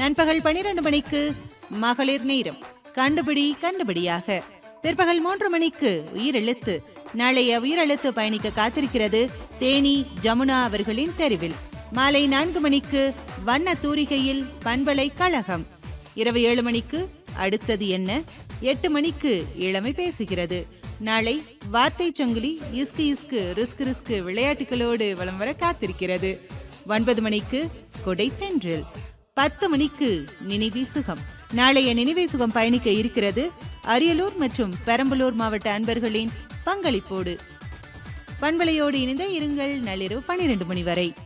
நண்பகல் பனிரெண்டு மணிக்கு மகளிர் நேரம் கண்டுபிடி கண்டுபிடியாக பிற்பகல் மூன்று மணிக்கு உயிரெழுத்து நாளைய உயிரெழுத்து பயணிக்க காத்திருக்கிறது தேனி ஜமுனா அவர்களின் தெரிவில் மாலை நான்கு மணிக்கு வண்ண தூரிகையில் பண்பலை கழகம் இரவு ஏழு மணிக்கு அடுத்தது என்ன எட்டு மணிக்கு இளமை பேசுகிறது நாளை வார்த்தை சங்கிலி இஸ்கு இஸ்கு ரிஸ்க் ரிஸ்க் விளையாட்டுகளோடு வலம் வர காத்திருக்கிறது ஒன்பது மணிக்கு கொடை தென்றல் பத்து மணிக்கு நினைவே சுகம் நாளைய நினைவே சுகம் பயணிக்க இருக்கிறது அரியலூர் மற்றும் பெரம்பலூர் மாவட்ட அன்பர்களின் பங்களிப்போடு பண்பலையோடு இணைந்த இருங்கள் நள்ளிரவு பன்னிரண்டு மணி வரை